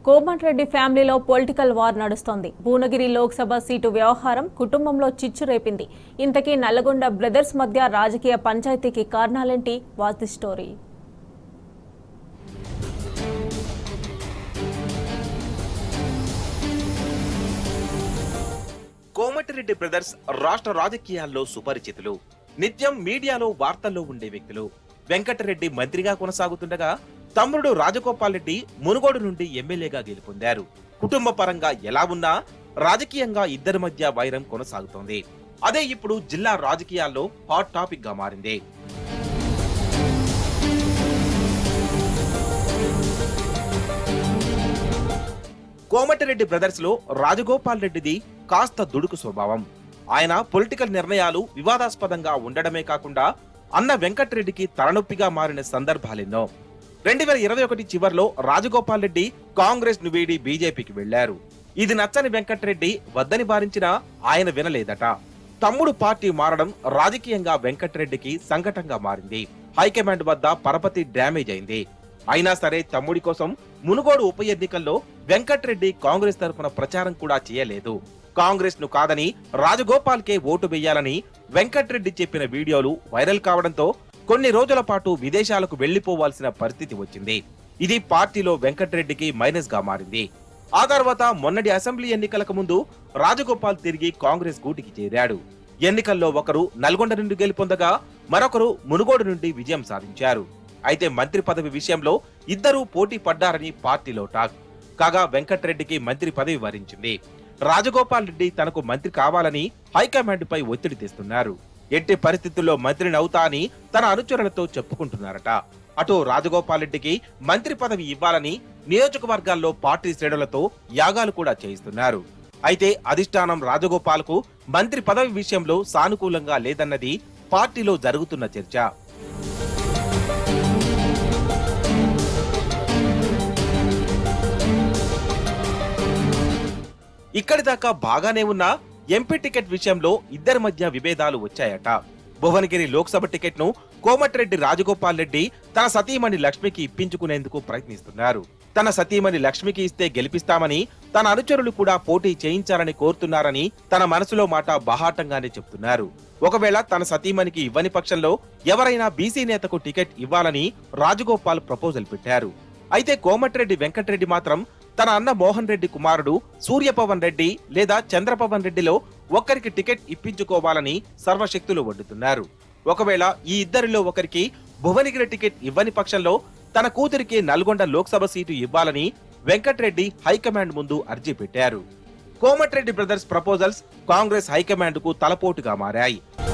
కోమటిరెడ్డి ఫ్యామిలీలో political war నడుస్తోంది Bhuvanagiri Lok Sabha seat వ్యవహారం కుటుంబంలో చిచ్చు రేపింది ఇంతకీ నల్లగొండ బ్రదర్స్ మధ్య రాజకీయ పంచాయతీకి కారణాలేంటి వాతి స్టోరీ కోమటిరెడ్డి బ్రదర్స్ రాష్ట్ర రాజకీయాల్లో సుపరిచితులు నిత్యం మీడియాలో వార్తల్లో ఉండే వ్యక్తులు వెంకటరెడ్డి మంత్రిగా కొనసాగుతుండగా తమ్ముడు రాజగోపాల్ రెడ్డి మునుగోడు నుండి ఎమ్మెల్యేగా గెలుపొందారు కుటుంబ పరంగా ఎలా ఉన్నా రాజకీయంగా ఇద్దరి మధ్య వైరం కొనసాగుతోంది అదే ఇప్పుడు జిల్లా రాజకీయాల్లో హాట్ టాపిక్ గా మారింది కోమటిరెడ్డి బ్రదర్స్ లో రాజగోపాల్ రెడ్డిది కాస్త దుడుకు స్వభావం ఆయన పొలిటికల్ నిర్ణయాలు వివాదాస్పదంగా ఉండడమే కాకుండా అన్న వెంకటరెడ్డికి తలనొప్పిగా మారిన సందర్భాలెన్నో రెండు వేల ఇరవై ఒకటి చివరిలో రాజగోపాల్ రెడ్డి కాంగ్రెస్ ను వీడి బీజేపీకి వెళ్లారు ఇది నచ్చని వెంకటరెడ్డి వద్దని భారించినా ఆయన వినలేదట తమ్ముడు పార్టీ మారడం రాజకీయంగా వెంకటరెడ్డికి సంకటంగా మారింది హైకమాండ్ వద్ద పరపతి డ్యామేజ్ అయింది అయినా సరే తమ్ముడి కోసం మునుగోడు ఉప ఎన్నికల్లో వెంకట్రెడ్డి కాంగ్రెస్ తరఫున ప్రచారం కూడా చేయలేదు కాంగ్రెస్ ను కాదని రాజగోపాల్ కే ఓటు వేయాలని వెంకట్రెడ్డి చెప్పిన వీడియోలు వైరల్ కావడంతో కొన్ని రోజుల పాటు విదేశాలకు వెళ్లిపోవాల్సిన పరిస్థితి వచ్చింది ఇది పార్టీలో వెంకట్రెడ్డికి మైనస్ గా మారింది ఆ తర్వాత మొన్నటి అసెంబ్లీ ఎన్నికలకు ముందు రాజగోపాల్ తిరిగి కాంగ్రెస్ గూటికి చేరాడు ఎన్నికల్లో ఒకరు నల్గొండ నుండి గెలుపొందగా మరొకరు మునుగోడు నుండి విజయం సాధించారు అయితే మంత్రి పదవి విషయంలో ఇద్దరూ పోటీ పడ్డారని పార్టీలో టాక్ కాగా వెంకట్రెడ్డికి మంత్రి పదవి వరించింది రాజగోపాల్ రెడ్డి తనకు మంత్రి కావాలని హైకమాండ్ పై ఒత్తిడి తెస్తున్నారు ఎట్టి పరిస్థితుల్లో మంత్రిని అవుతా అని తన అనుచరులతో చెప్పుకుంటున్నారట అటు రాజగోపాల్ రెడ్డికి మంత్రి పదవి ఇవ్వాలని నియోజకవర్గాల్లో పార్టీ శ్రేణులతో యాగాలు కూడా చేయిస్తున్నారు అయితే అధిష్టానం రాజగోపాల్ కు మంత్రి పదవి విషయంలో సానుకూలంగా లేదన్నది పార్టీలో జరుగుతున్న చర్చ ఇక్కడి దాకా బాగానే ఉన్నా ఎంపీ టికెట్ విషయంలో ఇద్దరి మధ్య విభేదాలు వచ్చాయట భువనగిరి లోక్సభ టికెట్ ను కోమటిరెడ్డి రాజగోపాల్ రెడ్డి తన సతీమణి లక్ష్మికి ఇప్పించుకునేందుకు ప్రయత్నిస్తున్నారు తన సతీమణి లక్ష్మికి ఇస్తే గెలిపిస్తామని తన అనుచరులు కూడా పోటీ చేయించాలని కోరుతున్నారని తన మనసులో మాట బహాటంగానే చెప్తున్నారు ఒకవేళ తన సతీమణికి ఇవ్వని పక్షంలో ఎవరైనా బీసీ నేతకు టికెట్ ఇవ్వాలని రాజగోపాల్ ప్రపోజల్ పెట్టారు అయితే కోమటిరెడ్డి వెంకటరెడ్డి మాత్రం తన అన్న మోహన్ రెడ్డి కుమారుడు సూర్యపవన్ రెడ్డి లేదా చంద్రపవన్ రెడ్డిలో ఒక్కరికి టికెట్ ఇప్పించుకోవాలని సర్వశక్తులు వడ్డుతున్నారు ఒకవేళ ఈ ఇద్దరిలో ఒకరికి భువనగిరి టికెట్ ఇవ్వని పక్షంలో తన కూతురికి నల్గొండ లోక్సభ సీటు ఇవ్వాలని వెంకట్రెడ్డి హైకమాండ్ ముందు అర్జీ పెట్టారు Komatireddy brothers proposals Congress high command కు తలపోటుగా మారాయి